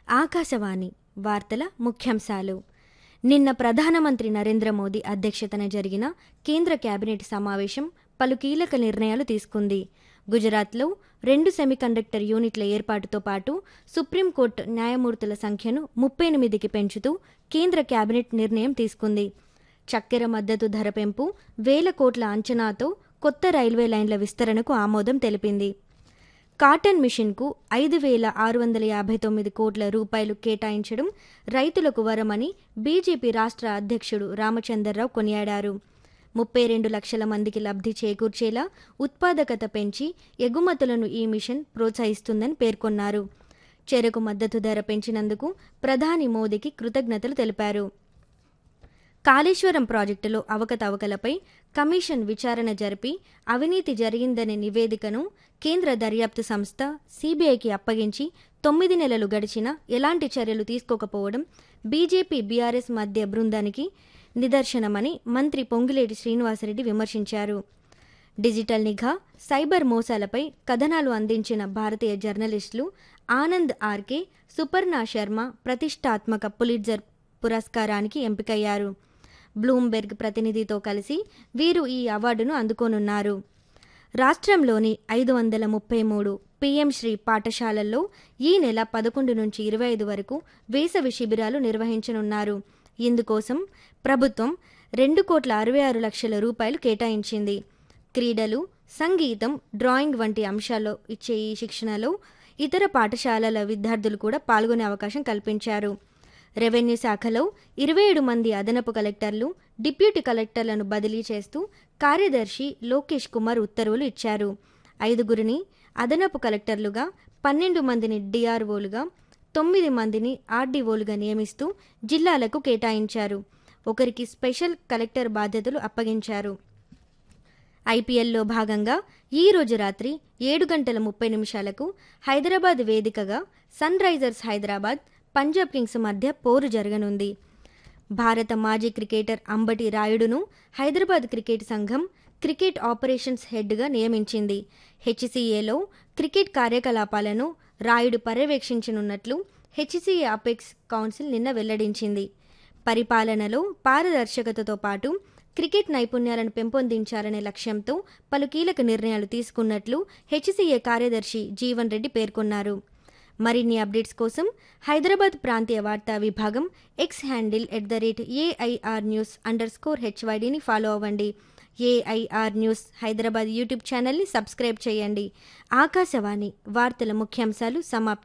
ఆకాశవాణి వార్తల ముఖ్యాంశాలు నిన్న ప్రధానమంత్రి నరేంద్ర మోదీ అధ్యక్షతన జరిగిన కేంద్ర కేబినెట్ సమావేశం పలు కీలక నిర్ణయాలు తీసుకుంది గుజరాత్లో రెండు సెమీకండక్టర్ యూనిట్ల ఏర్పాటుతో పాటు సుప్రీంకోర్టు న్యాయమూర్తుల సంఖ్యను ముప్పై ఎనిమిదికి పెంచుతూ కేంద్ర కేబినెట్ నిర్ణయం తీసుకుంది చక్కెర మద్దతు ధర పెంపు వేల కోట్ల అంచనాతో కొత్త రైల్వే లైన్ల విస్తరణకు ఆమోదం తెలిపింది కాటన్ మిషన్కు ఐదు వేల ఆరు వందల యాభై తొమ్మిది కోట్ల రూపాయలు కేటాయించడం రైతులకు వరమని బీజేపీ రాష్ట్ర అధ్యక్షుడు రామచందర్రావు కొనియాడారు ముప్పై రెండు లక్షల మందికి లబ్ధి చేకూర్చేలా ఉత్పాదకత పెంచి ఎగుమతులను ఈ మిషన్ ప్రోత్సహిస్తుందని పేర్కొన్నారు చెరకు మద్దతు ధర పెంచినందుకు ప్రధాని మోదీకి కృతజ్ఞతలు తెలిపారు కాళేశ్వరం ప్రాజెక్టులో అవకతవకలపై కమిషన్ విచారణ జరిపి అవినీతి జరిగిందనే నివేదికను కేంద్ర దర్యాప్తు సంస్థ సీబీఐకి అప్పగించి తొమ్మిది నెలలు గడిచినా ఎలాంటి చర్యలు తీసుకోకపోవడం బీజేపీ బీఆర్ఎస్ మధ్య బృందానికి నిదర్శనమని మంత్రి పొంగులేటి శ్రీనివాసరెడ్డి విమర్శించారు డిజిటల్ నిఘా సైబర్ మోసాలపై కథనాలు అందించిన భారతీయ జర్నలిస్టులు ఆనంద్ ఆర్కే సుపర్ణ శర్మ ప్రతిష్టాత్మక పులిట్జర్ పురస్కారానికి ఎంపికయ్యారు బ్లూంబెర్గ్ ప్రతినిధితో కలిసి వీరు ఈ అవార్డును అందుకోనున్నారు రాష్ట్రంలోని ఐదు వందల ముప్పై మూడు పీఎం శ్రీ పాఠశాలల్లో ఈ నెల పదకొండు నుంచి ఇరవై ఐదు వరకు వేసవి శిబిరాలు నిర్వహించనున్నారు ఇందుకోసం ప్రభుత్వం రెండు కోట్ల అరవై ఆరు లక్షల రూపాయలు కేటాయించింది క్రీడలు సంగీతం డ్రాయింగ్ వంటి అంశాల్లో ఇచ్చే ఈ శిక్షణలో ఇతర పాఠశాలల విద్యార్థులు కూడా పాల్గొనే అవకాశం కల్పించారు రెవెన్యూ శాఖలో ఇరవై ఏడు మంది అదనపు కలెక్టర్లు డిప్యూటీ కలెక్టర్లను బదిలీ చేస్తూ కార్యదర్శి లోకేష్ కుమార్ ఉత్తర్వులు ఇచ్చారు ఐదుగురిని అదనపు కలెక్టర్లుగా పన్నెండు మందిని డిఆర్ఓలుగా తొమ్మిది మందిని ఆర్డీఓలుగా నియమిస్తూ జిల్లాలకు కేటాయించారు ఒకరికి స్పెషల్ కలెక్టర్ బాధ్యతలు అప్పగించారు ఐపీఎల్లో భాగంగా ఈ రోజు రాత్రి ఏడు గంటల ముప్పై నిమిషాలకు హైదరాబాద్ వేదికగా Sunrisers Hyderabad Punjab Kings మధ్య పోరు జరగనుంది భారత మాజీ క్రికెటర్ అంబటి రాయుడును హైదరాబాద్ క్రికెట్ సంఘం క్రికెట్ ఆపరేషన్స్ హెడ్గా నియమించింది హెచ్సీఏలో క్రికెట్ కార్యకలాపాలను రాయుడు పర్యవేక్షించనున్నట్లు హెచ్సీఏ అపెక్స్ కౌన్సిల్ నిన్న వెల్లడించింది పరిపాలనలో పారదర్శకతతో పాటు క్రికెట్ నైపుణ్యాలను పెంపొందించాలనే లక్ష్యంతో పలు కీలక నిర్ణయాలు తీసుకున్నట్లు హెచ్సీఏ కార్యదర్శి జీవన్ రెడ్డి పేర్కొన్నారు మరిన్ని అప్డేట్స్ కోసం హైదరాబాద్ ప్రాంతీయ వార్తా విభాగం X handle at the rate AIR news under score హెచ్వైడిని ఫాలో అవ్వండి ఏఐఆర్ న్యూస్ హైదరాబాద్ యూట్యూబ్ ఛానల్ని సబ్స్క్రైబ్ చేయండి ఆకాశవాణి వార్తల ముఖ్యాంశాలు సమాప్తం